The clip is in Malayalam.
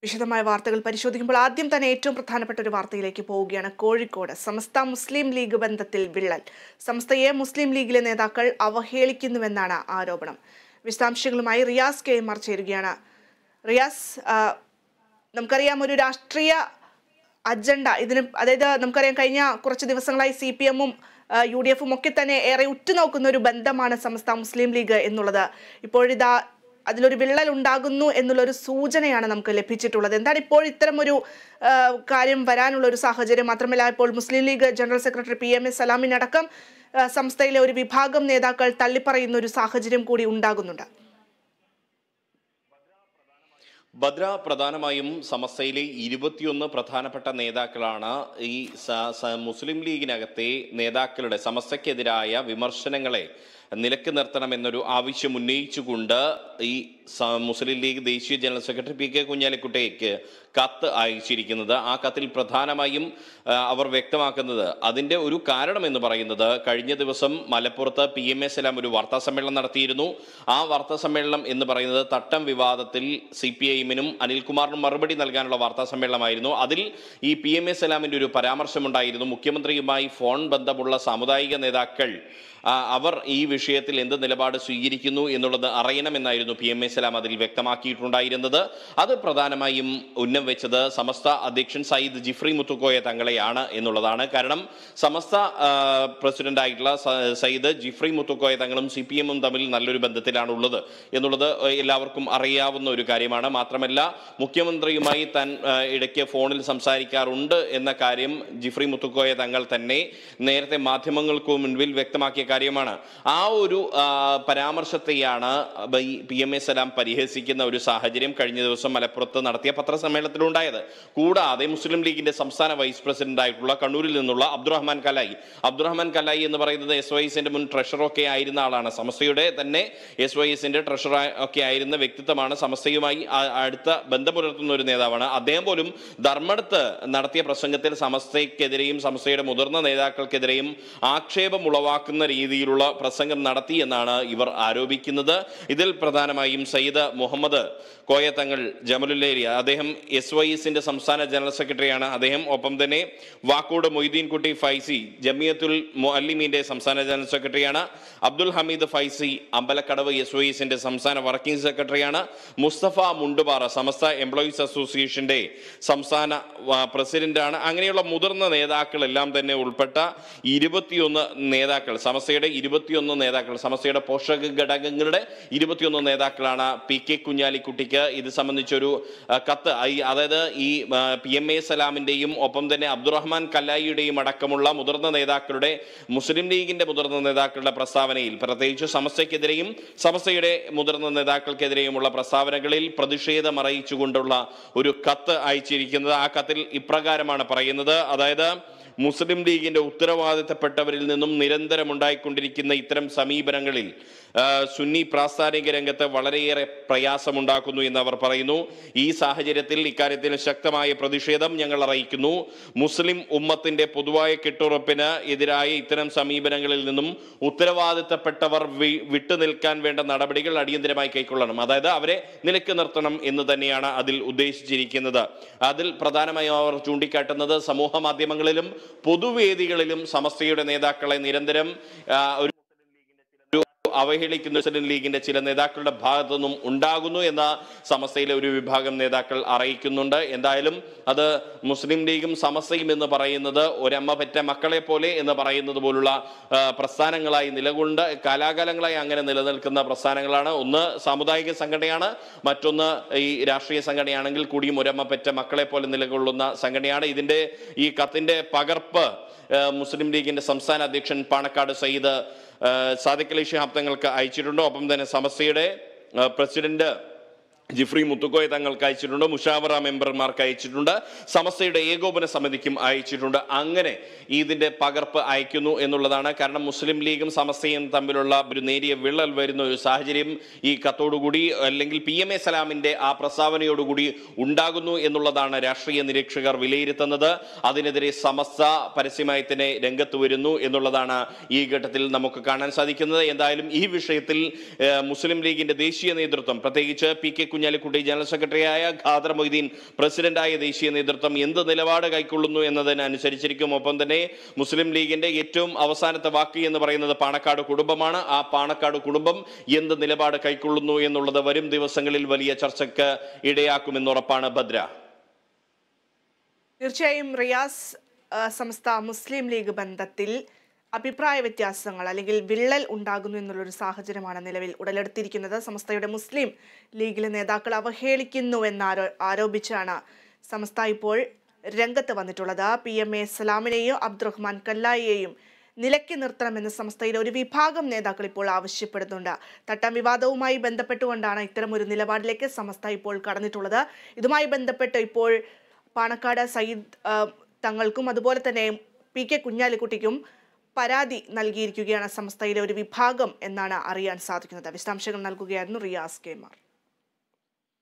വിശദമായ വാർത്തകൾ പരിശോധിക്കുമ്പോൾ ആദ്യം തന്നെ ഏറ്റവും പ്രധാനപ്പെട്ട ഒരു വാർത്തയിലേക്ക് പോവുകയാണ് കോഴിക്കോട് സമസ്ത മുസ്ലിം ലീഗ് ബന്ധത്തിൽ വിള്ളൽ സമസ്തയെ മുസ്ലിം ലീഗിലെ നേതാക്കൾ അവഹേളിക്കുന്നുവെന്നാണ് ആരോപണം വിശദാംശങ്ങളുമായി റിയാസ് കെ എം ആർ ചേരുകയാണ് റിയാസ് ആ, നമുക്കറിയാം ഒരു രാഷ്ട്രീയ അജണ്ട ഇതിന് അതായത് നമുക്കറിയാം കഴിഞ്ഞ കുറച്ച് ദിവസങ്ങളായി സി പി എമ്മും യു ഡി എഫും ഒക്കെ തന്നെ ഏറെ ഉറ്റുനോക്കുന്ന ഒരു ബന്ധമാണ് സമസ്ത മുസ്ലിം ലീഗ് എന്നുള്ളത് ഇപ്പോഴിതാ അതിലൊരു വിള്ളൽ ഉണ്ടാകുന്നു എന്നുള്ളൊരു സൂചനയാണ് നമുക്ക് ലഭിച്ചിട്ടുള്ളത് എന്താണ് ഇപ്പോൾ ഇത്തരം ഒരു ആ, കാര്യം വരാനുള്ള ഒരു സാഹചര്യം മാത്രമല്ല ഇപ്പോൾ Muslim League general secretary P M S സലാമിനടക്കം ആ, സംസ്ഥയിലെ ഒരു വിഭാഗം നേതാക്കൾ തള്ളിപ്പറയുന്ന ഒരു സാഹചര്യം കൂടി ഉണ്ടാകുന്നുണ്ട് ഭദ്ര പ്രധാനമായും സമസ്തയിലെ ഇരുപത്തിയൊന്ന് പ്രധാനപ്പെട്ട നേതാക്കളാണ് ഈ സ- സ- മുസ്ലിം ലീഗിനകത്തെ നേതാക്കളുടെ സമസ്തയ്ക്കെതിരായ വിമർശനങ്ങളെ നിലക്ക് നിർത്തണമെന്നൊരു ആവശ്യം ഉന്നയിച്ചുകൊണ്ട് ഈ സ- മുസ്ലിം ലീഗ് ദേശീയ ജനറൽ സെക്രട്ടറി പി കെ കുഞ്ഞാലിക്കുട്ടിക്ക് കത്ത് അയച്ചിരിക്കുന്നത് ആ കത്തിൽ പ്രധാനമായും ആ, അവർ വ്യക്തമാക്കുന്നത് അതിൻ്റെ ഒരു കാരണം എന്ന് പറയുന്നത് കഴിഞ്ഞ ദിവസം മലപ്പുറത്ത് പി എം എസ് എല്ലാം ഒരു വാർത്താ സമ്മേളനം നടത്തിയിരുന്നു ആ വാർത്താ സമ്മേളനം എന്ന് പറയുന്നത് തട്ടം വിവാദത്തിൽ സി പി ഐഎമ്മിനും അനിൽകുമാറിനും മറുപടി നൽകാനുള്ള വാർത്താ സമ്മേളനമായിരുന്നു അതിൽ ഈ പി എം എസ് സലാമിൻ്റെ ഒരു പരാമർശമുണ്ടായിരുന്നു മുഖ്യമന്ത്രിയുമായി ഫോൺ ബന്ധമുള്ള സാമുദായിക നേതാക്കൾ ആ, അവർ ഈ വിഷയത്തിൽ എന്ത് നിലപാട് സ്വീകരിക്കുന്നു എന്നുള്ളത് അറിയണമെന്നായിരുന്നു പി എം എ സലാം അതിൽ വ്യക്തമാക്കിയിട്ടുണ്ടായിരുന്നത് അത് പ്രധാനമായും ഉന്നം വെച്ചത് സമസ്ത അധ്യക്ഷൻ സയ്യിദ് ജിഫ്രി മുത്തുക്കോയ തങ്ങളെയാണ് എന്നുള്ളതാണ് കാരണം സമസ്ത ആ, പ്രസിഡന്റ് ആയിട്ടുള്ള സ- സയ്യിദ് ജിഫ്രി മുത്തുക്കോയ തങ്ങളും സി പി എമ്മും തമ്മിൽ നല്ലൊരു ബന്ധത്തിലാണ് ഉള്ളത് എന്നുള്ളത് എല്ലാവർക്കും അറിയാവുന്ന ഒരു കാര്യമാണ് മാത്രമല്ല മുഖ്യമന്ത്രിയുമായി താൻ ആ, ഇടയ്ക്ക് ഫോണിൽ സംസാരിക്കാറുണ്ട് എന്ന കാര്യം ജിഫ്രി മുത്തുക്കോയ തങ്ങൾ തന്നെ നേരത്തെ മാധ്യമങ്ങൾക്ക് മുൻപിൽ വ്യക്തമാക്കിയ കാര്യമാണ് ആ ഒരു ആ, പരാമർശത്തെയാണ് പി എം എ സലാം പരിഹസിക്കുന്ന ഒരു സാഹചര്യം കഴിഞ്ഞ ദിവസം മലപ്പുറത്ത് നടത്തിയ പത്രസമ്മേളനത്തിലുണ്ടായത് കൂടാതെ മുസ്ലിം ലീഗിന്റെ സംസ്ഥാന വൈസ് പ്രസിഡന്റ് ആയിട്ടുള്ള കണ്ണൂരിൽ നിന്നുള്ള അബ്ദുറഹ്മാൻ കലായി അബ്ദുറഹ്മാൻ കലായി എന്ന് പറയുന്നത് എസ് വൈ എസിന്റെ മുൻ ട്രഷറർ ഒക്കെ ആയിരുന്ന ആളാണ് സമസ്തയുടെ തന്നെ എസ് വൈ എസിന്റെ ട്രഷറർ ഒക്കെ ആയിരുന്ന വ്യക്തിത്വമാണ് സമസ്തയുമായി ആ- അടുത്ത ബന്ധം പുലർത്തുന്ന ഒരു നേതാവാണ് അദ്ദേഹം പോലും ധർമ്മടത്ത് നടത്തിയ പ്രസംഗത്തിൽ സമസ്തയ്ക്കെതിരെയും സമസ്തയുടെ മുതിർന്ന നേതാക്കൾക്കെതിരെയും ആക്ഷേപം ഉളവാക്കുന്ന രീതിയിലുള്ള പ്രസംഗം നടത്തി എന്നാണ് ഇവർ ആരോപിക്കുന്നത് ഇതിൽ പ്രധാനമായും സയ്യിദ് മുഹമ്മദ് കോയത്തങ്ങൾ ജമലുല്ലേരി അദ്ദേഹം എസ് വൈ എസിന്റെ സംസ്ഥാന ജനറൽ സെക്രട്ടറിയാണ് അദ്ദേഹം ഒപ്പം തന്നെ വാക്കോട് മൊയ്തീൻ കുട്ടി ഫൈസി ജമിയത്തുൽ മുഅല്ലിമീന്റെ സംസ്ഥാന ജനറൽ സെക്രട്ടറിയാണ് അബ്ദുൽ ഹമീദ് ഫൈസി അമ്പലക്കടവ് എസ് വൈ എസിന്റെ സംസ്ഥാന വർക്കിംഗ് സെക്രട്ടറിയാണ് മുസ്തഫ മുണ്ടുപാറ സമസ്ത എംപ്ലോയീസ് അസോസിയേഷന്റെ സംസ്ഥാന ആ, പ്രസിഡന്റാണ് അങ്ങനെയുള്ള മുതിർന്ന നേതാക്കളെല്ലാം തന്നെ ഉൾപ്പെട്ട ഇരുപത്തിയൊന്ന് നേതാക്കൾ സമസ്തയുടെ ഇരുപത്തിയൊന്ന് നേതാക്കൾ സമസ്തയുടെ പോഷക ഘടകങ്ങളുടെ ഇരുപത്തിയൊന്ന് നേതാക്കളാണ് പി കെ കുഞ്ഞാലിക്കുട്ടിക്ക് ഇത് സംബന്ധിച്ചൊരു ആ, കത്ത് ഈ- അതായത് ഈ പി എം എ സലാമിന്റെയും ഒപ്പം തന്നെ അബ്ദുറഹ്മാൻ കല്ലായിയുടെയും അടക്കമുള്ള മുതിർന്ന നേതാക്കളുടെ മുസ്ലിം ലീഗിന്റെ മുതിർന്ന നേതാക്കളുടെ പ്രസ്താവനയിൽ പ്രത്യേകിച്ച് സമസ്തയ്ക്കെതിരെയും സമസ്തയുടെ മുതിർന്ന നേതാക്കൾക്കെതിരെയുമുള്ള പ്രസ്താവനകളിൽ പ്രതിഷേധം അറിയിച്ചുകൊണ്ടുള്ള ഒരു കത്ത് അയച്ചിരിക്കുന്നത് ആ കത്തിൽ ഇപ്രകാരമാണ് പറയുന്നത് അതായത് മുസ്ലിം ലീഗിന്റെ ഉത്തരവാദിത്തപ്പെട്ടവരിൽ നിന്നും നിരന്തരം ഉണ്ടായിക്കൊണ്ടിരിക്കുന്ന ഇത്തരം സമീപനങ്ങളിൽ ആ, സുന്നി പ്രാസ്ഥാനിക രംഗത്ത് വളരെയേറെ പ്രയാസമുണ്ടാക്കുന്നു എന്ന് അവർ പറയുന്നു ഈ സാഹചര്യത്തിൽ ഇക്കാര്യത്തിൽ ശക്തമായ പ്രതിഷേധം ഞങ്ങൾ അറിയിക്കുന്നു മുസ്ലിം ഉമ്മത്തിന്റെ പൊതുവായ കെട്ടുറപ്പിന് എതിരായ ഇത്തരം സമീപനങ്ങളിൽ നിന്നും ഉത്തരവാദിത്തപ്പെട്ടവർ വി- വിട്ടുനിൽക്കാൻ വേണ്ട നടപടികൾ അടിയന്തരമായി കൈക്കൊള്ളണം അതായത് അവരെ നിലക്ക് നിർത്തണം എന്ന് തന്നെയാണ് അതിൽ ഉദ്ദേശിച്ചിരിക്കുന്നത് അതിൽ പ്രധാനമായും അവർ ചൂണ്ടിക്കാട്ടുന്നത് സമൂഹ മാധ്യമങ്ങളിലും പൊതുവേദികളിലും സമസ്തയുടെ നേതാക്കളെ നിരന്തരം ആ, ഒരു അവഹേളിക്കുന്ന മുസ്ലിം ലീഗിന്റെ ചില നേതാക്കളുടെ ഭാഗത്തു നിന്നും ഉണ്ടാകുന്നു എന്ന സമസ്തയിലെ ഒരു വിഭാഗം നേതാക്കൾ അറിയിക്കുന്നുണ്ട് എന്തായാലും അത് മുസ്ലിം ലീഗും സമസ്തയും എന്ന് പറയുന്നത് ഒരമ്മ പെറ്റ മക്കളെ പോലെ എന്ന് പറയുന്നത് പോലുള്ള ആ, പ്രസ്ഥാനങ്ങളായി നിലകൊണ്ട് കാലാകാലങ്ങളായി അങ്ങനെ നിലനിൽക്കുന്ന പ്രസ്ഥാനങ്ങളാണ് ഒന്ന് സാമുദായിക സംഘടനയാണ് മറ്റൊന്ന് ഈ രാഷ്ട്രീയ സംഘടനയാണെങ്കിൽ കൂടിയും ഒരമ്മ പെറ്റ മക്കളെ പോലെ നിലകൊള്ളുന്ന സംഘടനയാണ് ഇതിന്റെ ഈ കത്തിന്റെ പകർപ്പ് ആ, മുസ്ലിം ലീഗിന്റെ സംസ്ഥാന അധ്യക്ഷൻ പാണക്കാട് സയ്യിദ് ആ, സാദിഖ് അലി ശിഹാബ് തങ്ങൾക്ക് അയച്ചിട്ടുണ്ട് ഒപ്പം തന്നെ സമസ്തയുടെ ആ, പ്രസിഡന്റ് ജിഫ്രി മുത്തുക്കോയ തങ്ങൾക്ക് അയച്ചിട്ടുണ്ട് മുഷാവറ മെമ്പർമാർക്ക് അയച്ചിട്ടുണ്ട് സമസ്തയുടെ ഏകോപന സമിതിക്കും അയച്ചിട്ടുണ്ട് അങ്ങനെ ഇതിന്റെ പകർപ്പ് അയക്കുന്നു എന്നുള്ളതാണ് കാരണം മുസ്ലിം ലീഗും സമസ്തയും തമ്മിലുള്ള ഒരു നേരിയ വിള്ളൽ വരുന്ന ഒരു സാഹചര്യം ഈ കത്തോടുകൂടി അല്ലെങ്കിൽ പി എം എ സലാമിന്റെ ആ പ്രസ്താവനയോടുകൂടി ഉണ്ടാകുന്നു എന്നുള്ളതാണ് രാഷ്ട്രീയ നിരീക്ഷകർ വിലയിരുത്തുന്നത് അതിനെതിരെ സമസ്ത പരസ്യമായി തന്നെ രംഗത്ത് വരുന്നു എന്നുള്ളതാണ് ഈ ഘട്ടത്തിൽ നമുക്ക് കാണാൻ സാധിക്കുന്നത് എന്തായാലും ഈ വിഷയത്തിൽ ഏഹ്, മുസ്ലിം ലീഗിന്റെ ദേശീയ നേതൃത്വം പ്രത്യേകിച്ച് പി കെ കുഞ്ഞാലിക്കുട്ടി ജനറൽ സെക്രട്ടറിയായ ഖാദർ മൊയ്തീൻ പ്രസിഡന്റായ ദേശീയ നേതൃത്വം എന്ത് നിലപാട് കൈക്കൊള്ളുന്നു എന്നതിനനുസരിച്ചിരിക്കും ഒപ്പം തന്നെ മുസ്ലിം ലീഗിന്റെ ഏറ്റവും അവസാനത്തെ വാക്ക് എന്ന് പറയുന്നത് പാണക്കാട് കുടുംബമാണ് ആ പാണക്കാട് കുടുംബം എന്ത് നിലപാട് കൈക്കൊള്ളുന്നു എന്നുള്ളത് വരും ദിവസങ്ങളിൽ വലിയ ചർച്ചയ്ക്ക് ഇടയാക്കുമെന്നുറപ്പാണ് ഭദ്ര തീർച്ചയായും റിയാസ് ആ, സംസ്ഥ മുസ്ലിം ലീഗ് ബന്ധത്തിൽ അഭിപ്രായ വ്യത്യാസങ്ങൾ അല്ലെങ്കിൽ വിള്ളൽ ഉണ്ടാകുന്നു എന്നുള്ളൊരു സാഹചര്യമാണ് നിലവിൽ ഉടലെടുത്തിരിക്കുന്നത് സംസ്ഥയുടെ മുസ്ലിം ലീഗിലെ നേതാക്കൾ അവഹേളിക്കുന്നു എന്നാരോ ആരോപിച്ചാണ് സംസ്ഥ ഇപ്പോൾ രംഗത്ത് വന്നിട്ടുള്ളത് പി എം എ സലാമിനെയും അബ്ദുറഹ്മാൻ കല്ലായിയെയും നിലയ്ക്ക് നിർത്തണമെന്ന് സംസ്ഥയിലെ ഒരു വിഭാഗം നേതാക്കൾ ഇപ്പോൾ ആവശ്യപ്പെടുന്നുണ്ട് തട്ടം വിവാദവുമായി ബന്ധപ്പെട്ടുകൊണ്ടാണ് ഇത്തരമൊരു നിലപാടിലേക്ക് സമസ്ത ഇപ്പോൾ കടന്നിട്ടുള്ളത് ഇതുമായി ബന്ധപ്പെട്ട് ഇപ്പോൾ പാണക്കാട് സയ്യിദ് ആ, തങ്ങൾക്കും അതുപോലെ തന്നെ പി കെ കുഞ്ഞാലിക്കുട്ടിക്കും പരാതി നൽകിയിരിക്കുകയാണ് സംസ്ഥയിലെ ഒരു വിഭാഗം എന്നാണ് അറിയാൻ സാധിക്കുന്നത് വിശദാംശങ്ങൾ നൽകുകയായിരുന്നു റിയാസ് കെമാർ